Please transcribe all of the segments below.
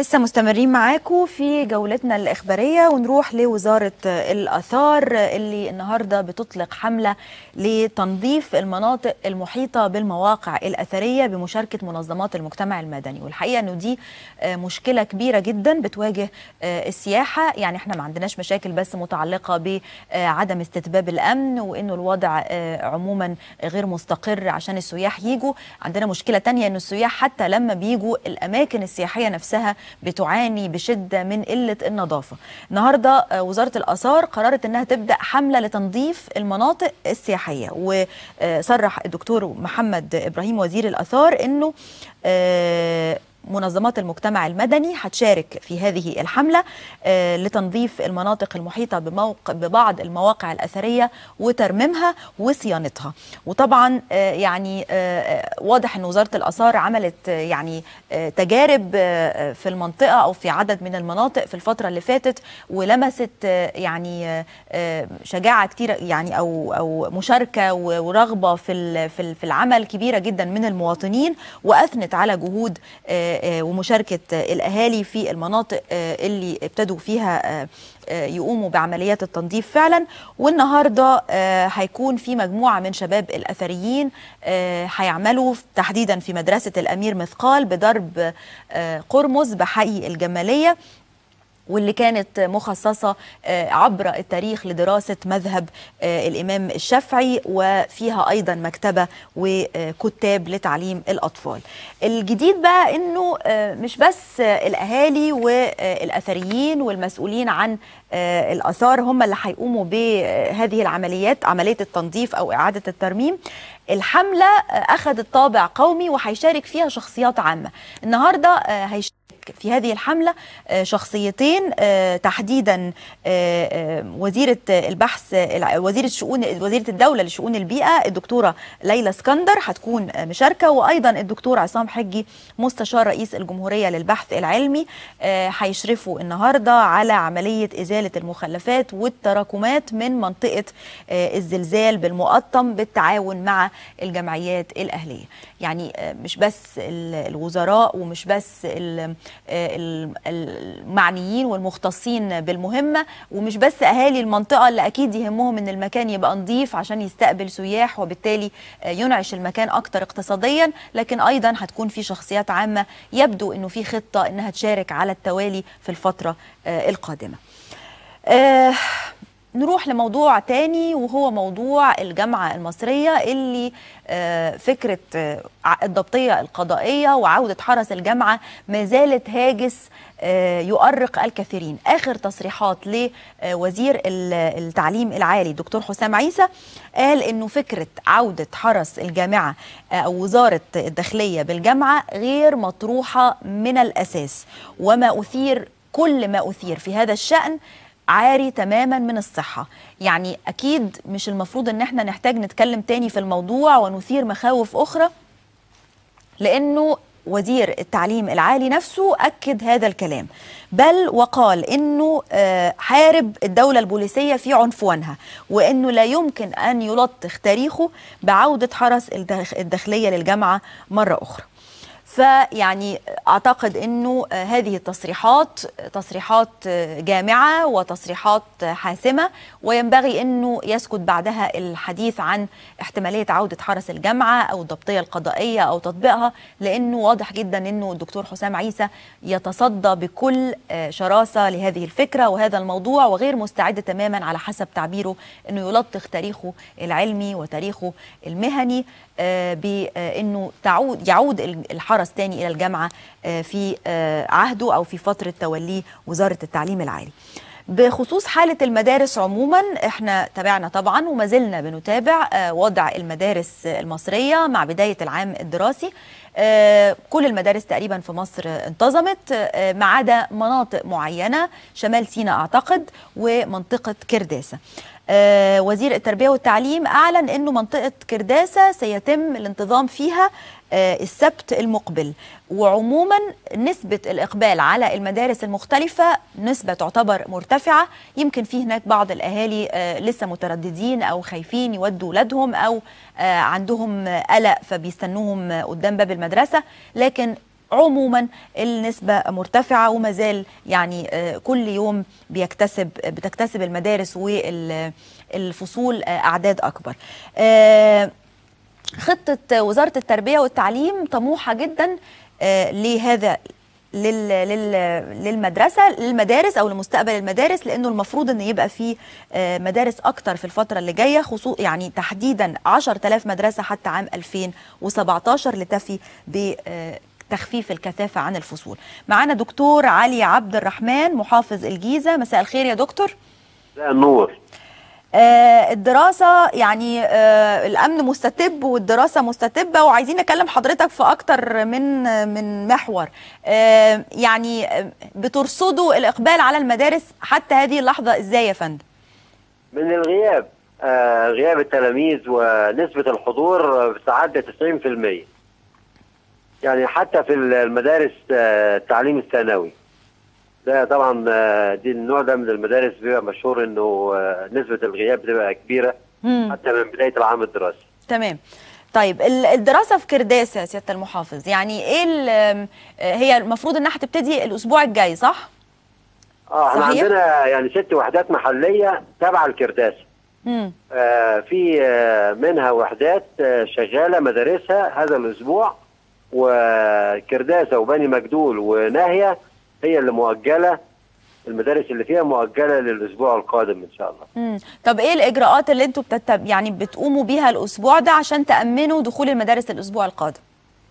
لسه مستمرين معاكم في جولتنا الإخبارية ونروح لوزارة الآثار اللي النهاردة بتطلق حملة لتنظيف المناطق المحيطة بالمواقع الأثرية بمشاركة منظمات المجتمع المدني والحقيقة أنه دي مشكلة كبيرة جدا بتواجه السياحة يعني احنا ما عندناش مشاكل بس متعلقة بعدم استتباب الأمن وأنه الوضع عموما غير مستقر عشان السياح يجوا عندنا مشكلة تانية أنه السياح حتى لما بيجوا الأماكن السياحية نفسها بتعاني بشدة من قلة النظافة النهاردة وزارة الآثار قررت أنها تبدأ حملة لتنظيف المناطق السياحية وصرح الدكتور محمد إبراهيم وزير الآثار أنه منظمات المجتمع المدني هتشارك في هذه الحملة آه لتنظيف المناطق المحيطة بموقع ببعض المواقع الأثرية وترميمها وصيانتها وطبعا آه يعني آه واضح أن وزارة الآثار عملت يعني تجارب في المنطقة أو في عدد من المناطق في الفترة اللي فاتت ولمست يعني شجاعة كتيرة يعني أو أو مشاركة ورغبة في في العمل كبيرة جدا من المواطنين وأثنت على جهود ومشاركة الأهالي في المناطق اللي ابتدوا فيها يقوموا بعمليات التنظيف فعلا والنهارده هيكون في مجموعه من شباب الاثريين هيعملوا تحديدا في مدرسه الامير مثقال بضرب قرمز بحي الجماليه واللي كانت مخصصة عبر التاريخ لدراسة مذهب الإمام الشافعي وفيها أيضا مكتبة وكتاب لتعليم الأطفال الجديد بقى أنه مش بس الأهالي والأثريين والمسؤولين عن الآثار هم اللي هيقوموا بهذه العمليات عملية التنظيف أو إعادة الترميم الحملة أخذت طابع قومي وهيشارك فيها شخصيات عامة النهاردة هيشارك في هذه الحملة شخصيتين تحديدا وزيرة البحث وزيرة شؤون وزيرة الدولة لشؤون البيئة الدكتورة ليلى اسكندر هتكون مشاركة وأيضا الدكتور عصام حجي مستشار رئيس الجمهورية للبحث العلمي هيشرفوا النهاردة على عملية إزالة المخلفات والتراكمات من منطقة الزلزال بالمقطم بالتعاون مع الجمعيات الأهلية يعني مش بس الوزراء ومش بس المعنيين والمختصين بالمهمة ومش بس أهالي المنطقة اللي أكيد يهمهم أن المكان يبقى نظيف عشان يستقبل سياح وبالتالي ينعش المكان أكتر اقتصاديا لكن أيضا هتكون في شخصيات عامة يبدو أنه في خطة أنها تشارك على التوالي في الفترة القادمة نروح لموضوع تاني وهو موضوع الجامعة المصرية اللي فكرة الضبطية القضائية وعودة حرس الجامعة ما زالت هاجس يؤرق الكثيرين آخر تصريحات لوزير التعليم العالي دكتور حسام عيسى قال أنه فكرة عودة حرس الجامعة أو وزارة الداخلية بالجامعة غير مطروحة من الأساس وما أثير كل ما أثير في هذا الشأن عاري تماما من الصحة يعني أكيد مش المفروض أن احنا نحتاج نتكلم تاني في الموضوع ونثير مخاوف أخرى لأنه وزير التعليم العالي نفسه أكد هذا الكلام بل وقال أنه حارب الدولة البوليسية في عنفوانها وأنه لا يمكن أن يلطخ تاريخه بعودة حرس الداخلية للجامعة مرة أخرى فيعني اعتقد انه هذه التصريحات تصريحات جامعه وتصريحات حاسمه وينبغي انه يسكت بعدها الحديث عن احتماليه عوده حرس الجامعه او الضبطيه القضائيه او تطبيقها لانه واضح جدا انه الدكتور حسام عيسى يتصدى بكل شراسه لهذه الفكره وهذا الموضوع وغير مستعد تماما على حسب تعبيره انه يلطخ تاريخه العلمي وتاريخه المهني بانه تعود يعود الحرس تاني الى الجامعه في عهده او في فتره توليه وزاره التعليم العالي. بخصوص حالة المدارس عموما احنا تابعنا طبعا وما زلنا بنتابع وضع المدارس المصرية مع بداية العام الدراسي كل المدارس تقريبا في مصر انتظمت ما عدا مناطق معينة شمال سيناء أعتقد ومنطقة كرداسة آه وزير التربية والتعليم أعلن أنه منطقة كرداسة سيتم الانتظام فيها آه السبت المقبل وعموما نسبة الإقبال على المدارس المختلفة نسبة تعتبر مرتفعة يمكن في هناك بعض الأهالي آه لسه مترددين أو خايفين يودوا ولادهم أو عندهم قلق فبيستنوهم قدام باب المدرسة لكن عموما النسبة مرتفعة وما زال يعني كل يوم بيكتسب بتكتسب المدارس والفصول أعداد أكبر خطة وزارة التربية والتعليم طموحة جدا لهذا لل... لل... للمدرسه للمدارس او لمستقبل المدارس لانه المفروض ان يبقى في مدارس اكتر في الفتره اللي جايه خصوص يعني تحديدا 10000 مدرسه حتى عام 2017 لتفي ب تخفيف الكثافه عن الفصول. معانا دكتور علي عبد الرحمن محافظ الجيزه، مساء الخير يا دكتور. مساء النور. آه الدراسة يعني آه الأمن مستتب والدراسة مستتبة وعايزين نكلم حضرتك في أكتر من من محور آه يعني بترصدوا الإقبال على المدارس حتى هذه اللحظة إزاي يا فندم؟ من الغياب غياب التلاميذ ونسبة الحضور بتعدى 90% يعني حتى في المدارس التعليم الثانوي ده طبعا دي النوع ده من المدارس بيبقى مشهور انه نسبه الغياب بتبقى كبيره مم. حتى من بدايه العام الدراسي. تمام. طيب الدراسه في كرداسه يا سياده المحافظ يعني ايه هي المفروض انها هتبتدي الاسبوع الجاي صح؟ اه احنا عندنا يعني ست وحدات محليه تبع الكرداسه. امم آه في آه منها وحدات آه شغاله مدارسها هذا الاسبوع وكرداسه وبني مجدول وناهيه هي اللي مؤجله المدارس اللي فيها مؤجله للاسبوع القادم ان شاء الله. امم طب ايه الاجراءات اللي انتم بتتب... يعني بتقوموا بيها الاسبوع ده عشان تامنوا دخول المدارس الاسبوع القادم؟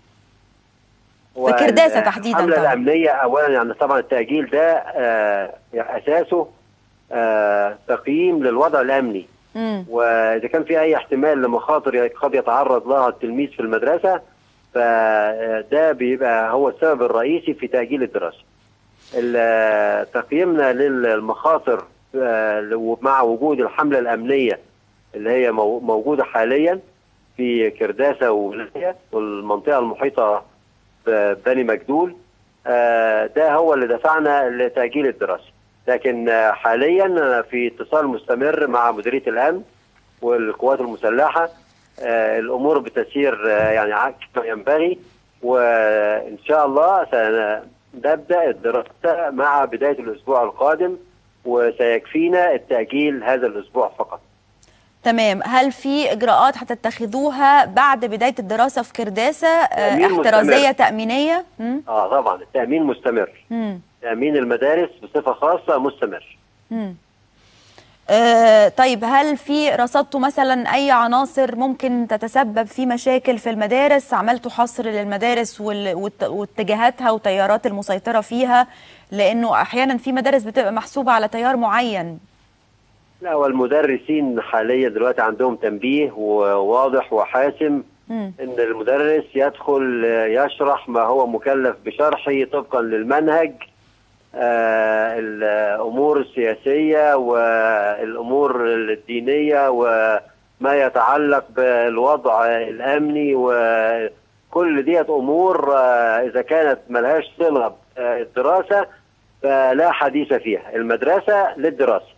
في كرداسه تحديدا الحمله الامنيه اولا يعني طبعا التاجيل ده آه اساسه آه تقييم للوضع الامني. مم. واذا كان في اي احتمال لمخاطر قد يتعرض لها التلميذ في المدرسه فده بيبقى هو السبب الرئيسي في تاجيل الدراسه. تقييمنا للمخاطر مع وجود الحملة الأمنية اللي هي موجودة حاليا في كرداسة وليبيا والمنطقة المحيطة ببني مجدول ده هو اللي دفعنا لتأجيل الدراسة لكن حاليا في اتصال مستمر مع مديرية الأمن والقوات المسلحة الأمور بتسير يعني كما ينبغي وإن شاء الله نبدا الدراسه مع بدايه الاسبوع القادم وسيكفينا التاجيل هذا الاسبوع فقط. تمام، هل في اجراءات هتتخذوها بعد بدايه الدراسه في كرداسه احترازيه مستمر. تامينيه؟ مم؟ اه طبعا التامين مستمر. مم. تامين المدارس بصفه خاصه مستمر. مم. آه طيب هل في رصدتوا مثلا اي عناصر ممكن تتسبب في مشاكل في المدارس عملتوا حصر للمدارس واتجاهاتها والتيارات المسيطره فيها لانه احيانا في مدارس بتبقى محسوبه على تيار معين لا والمدرسين حاليا دلوقتي عندهم تنبيه وواضح وحاسم م. ان المدرس يدخل يشرح ما هو مكلف بشرحه طبقا للمنهج آه الامور السياسيه والامور الدينيه وما يتعلق بالوضع الامني وكل ديت امور آه اذا كانت ملهاش صله بالدراسه فلا حديث فيها المدرسه للدراسه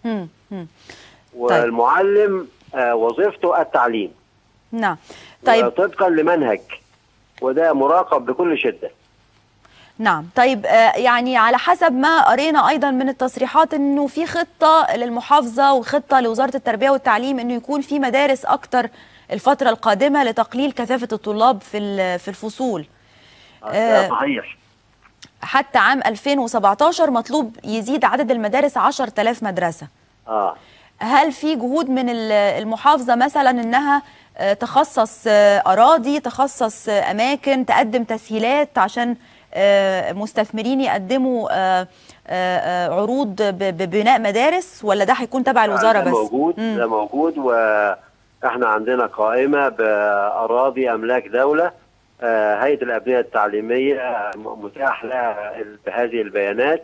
والمعلم آه وظيفته التعليم نعم طيب طبقا لمنهج وده مراقب بكل شده نعم طيب يعني على حسب ما قرينا ايضا من التصريحات انه في خطه للمحافظه وخطه لوزاره التربيه والتعليم انه يكون في مدارس اكتر الفتره القادمه لتقليل كثافه الطلاب في في الفصول آه صحيح حتى عام 2017 مطلوب يزيد عدد المدارس 10000 مدرسه اه هل في جهود من المحافظه مثلا انها تخصص اراضي تخصص اماكن تقدم تسهيلات عشان مستثمرين يقدموا عروض ببناء مدارس ولا ده هيكون تبع الوزاره ده بس؟ موجود مم. ده موجود واحنا عندنا قائمه باراضي املاك دوله هيئه الابنيه التعليميه متاح لها بهذه البيانات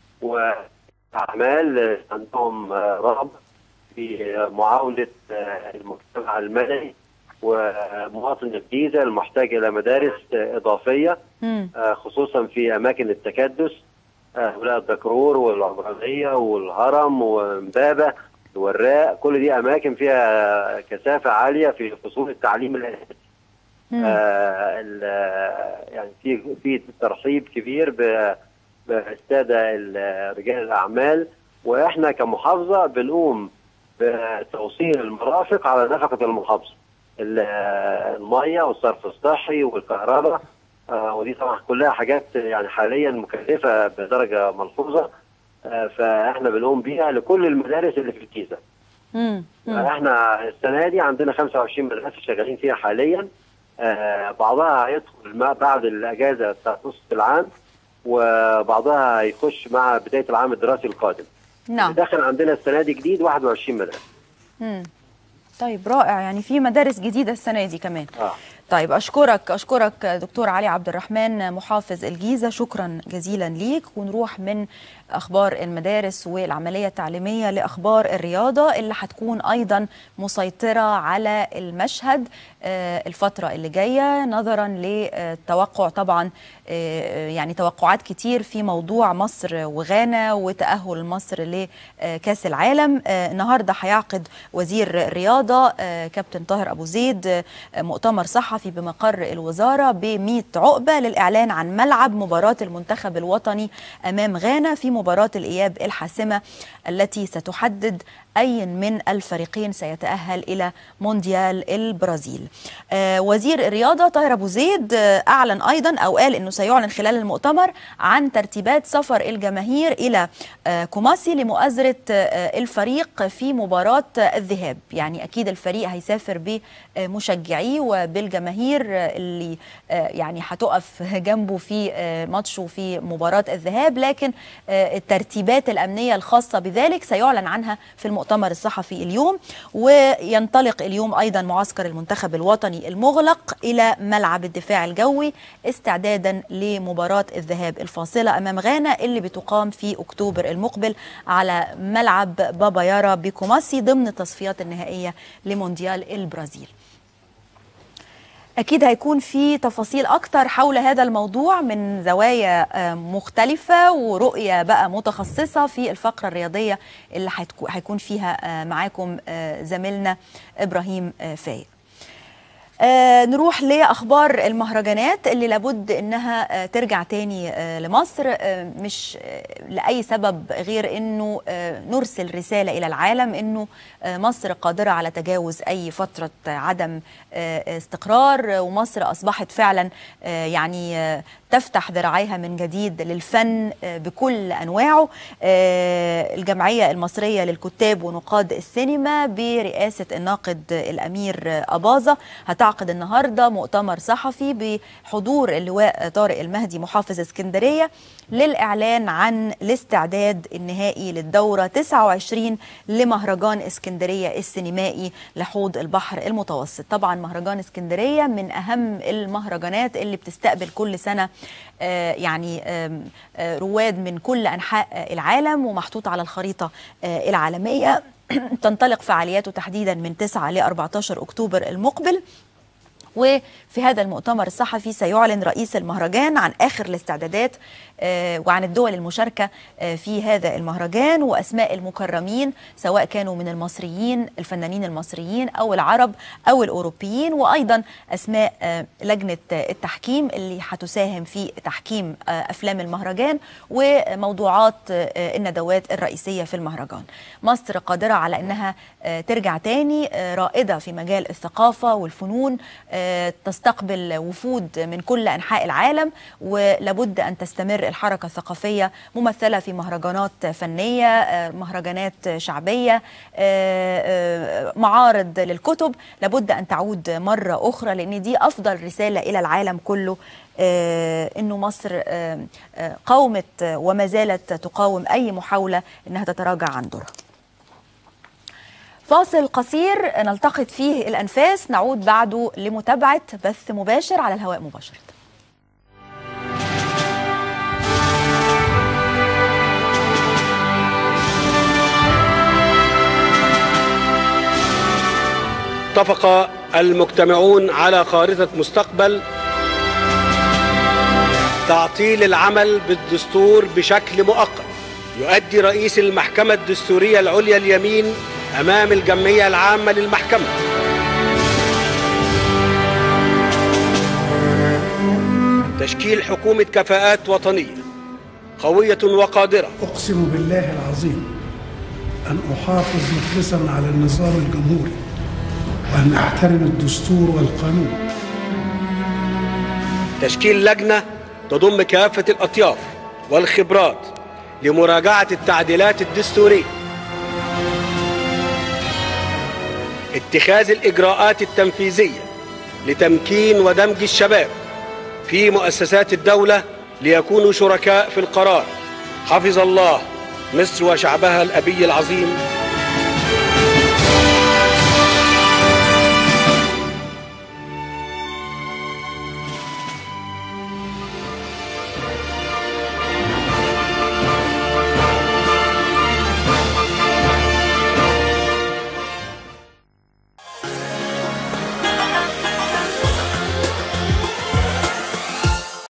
واعمال عندهم رغبه في معاوله المجتمع المدني ومواطن الجيزه المحتاج الى مدارس اضافيه مم. خصوصا في اماكن التكدس ولاء الدكرور والعمرانيه والهرم ومبابه والراء كل دي اماكن فيها كثافه عاليه في فصول التعليم الاساسي آه يعني في في ترحيب كبير بالساده رجال الاعمال واحنا كمحافظه بنقوم بتوصيل المرافق على نفقه المحافظه الميه والصرف الصحي والكهرباء آه ودي طبعا كلها حاجات يعني حاليا مكلفه بدرجه ملحوظه آه فاحنا بنقوم بيها لكل المدارس اللي في الجيزه. احنا السنه دي عندنا 25 مدرسه شغالين فيها حاليا آه بعضها هيدخل بعد الاجازه بتاعت نص العام وبعضها هيخش مع بدايه العام الدراسي القادم. نعم داخل عندنا السنه دي جديد 21 مدرسه. امم طيب رائع يعني في مدارس جديده السنه دي كمان. آه. طيب اشكرك اشكرك دكتور علي عبد الرحمن محافظ الجيزه شكرا جزيلا ليك ونروح من اخبار المدارس والعمليه التعليميه لاخبار الرياضه اللي هتكون ايضا مسيطره على المشهد الفتره اللي جايه نظرا للتوقع طبعا يعني توقعات كتير في موضوع مصر وغانا وتاهل مصر لكاس العالم النهارده هيعقد وزير الرياضه كابتن طاهر ابو زيد مؤتمر صحفي الصحفي بمقر الوزارة ب 100 عقبة للإعلان عن ملعب مباراة المنتخب الوطني أمام غانا في مباراة الإياب الحاسمة التي ستحدد أي من الفريقين سيتأهل إلى مونديال البرازيل آه وزير الرياضة طاهر أبو زيد آه أعلن أيضا أو قال أنه سيعلن خلال المؤتمر عن ترتيبات سفر الجماهير إلى آه كوماسي لمؤازرة آه الفريق في مباراة الذهاب يعني أكيد الفريق هيسافر بمشجعيه وبالجماهير اللي آه يعني هتقف جنبه في آه ماتشه في مباراة الذهاب لكن آه الترتيبات الأمنية الخاصة بذلك سيعلن عنها في المؤتمر المؤتمر الصحفي اليوم وينطلق اليوم ايضا معسكر المنتخب الوطني المغلق الى ملعب الدفاع الجوي استعدادا لمباراه الذهاب الفاصله امام غانا اللي بتقام في اكتوبر المقبل على ملعب بابا يارا بكوماسي ضمن التصفيات النهائيه لمونديال البرازيل. أكيد هيكون في تفاصيل أكتر حول هذا الموضوع من زوايا مختلفة ورؤية بقى متخصصة في الفقرة الرياضية اللي هيكون فيها معاكم زميلنا إبراهيم فايق آه نروح لاخبار المهرجانات اللي لابد انها آه ترجع تاني آه لمصر آه مش آه لاي سبب غير انه آه نرسل رساله الى العالم انه آه مصر قادره على تجاوز اي فتره عدم آه استقرار ومصر اصبحت فعلا آه يعني آه تفتح ذراعيها من جديد للفن بكل انواعه الجمعيه المصريه للكتاب ونقاد السينما برئاسه الناقد الامير اباظه هتعقد النهارده مؤتمر صحفي بحضور اللواء طارق المهدي محافظ اسكندريه للاعلان عن الاستعداد النهائي للدوره 29 لمهرجان اسكندريه السينمائي لحوض البحر المتوسط طبعا مهرجان اسكندريه من اهم المهرجانات اللي بتستقبل كل سنه آه يعني آه رواد من كل انحاء العالم ومحطوط على الخريطه آه العالميه تنطلق فعالياته تحديدا من 9 ل 14 اكتوبر المقبل وفي هذا المؤتمر الصحفي سيعلن رئيس المهرجان عن اخر الاستعدادات وعن الدول المشاركه في هذا المهرجان واسماء المكرمين سواء كانوا من المصريين الفنانين المصريين او العرب او الاوروبيين وايضا اسماء لجنه التحكيم اللي هتساهم في تحكيم افلام المهرجان وموضوعات الندوات الرئيسيه في المهرجان. مصر قادره على انها ترجع تاني رائده في مجال الثقافه والفنون تستقبل وفود من كل انحاء العالم ولابد ان تستمر الحركه الثقافيه ممثله في مهرجانات فنيه مهرجانات شعبيه معارض للكتب لابد ان تعود مره اخرى لان دي افضل رساله الى العالم كله انه مصر قاومت وما زالت تقاوم اي محاوله انها تتراجع عن دورها فاصل قصير نلتقط فيه الأنفاس نعود بعده لمتابعة بث مباشر على الهواء مباشرة اتفق المجتمعون على خارطة مستقبل تعطيل العمل بالدستور بشكل مؤقت يؤدي رئيس المحكمة الدستورية العليا اليمين أمام الجمعية العامة للمحكمة تشكيل حكومة كفاءات وطنية قوية وقادرة أقسم بالله العظيم أن أحافظ مخلصا على النظام الجمهوري وأن أحترم الدستور والقانون تشكيل لجنة تضم كافة الأطياف والخبرات لمراجعة التعديلات الدستورية اتخاذ الإجراءات التنفيذية لتمكين ودمج الشباب في مؤسسات الدولة ليكونوا شركاء في القرار حفظ الله مصر وشعبها الأبي العظيم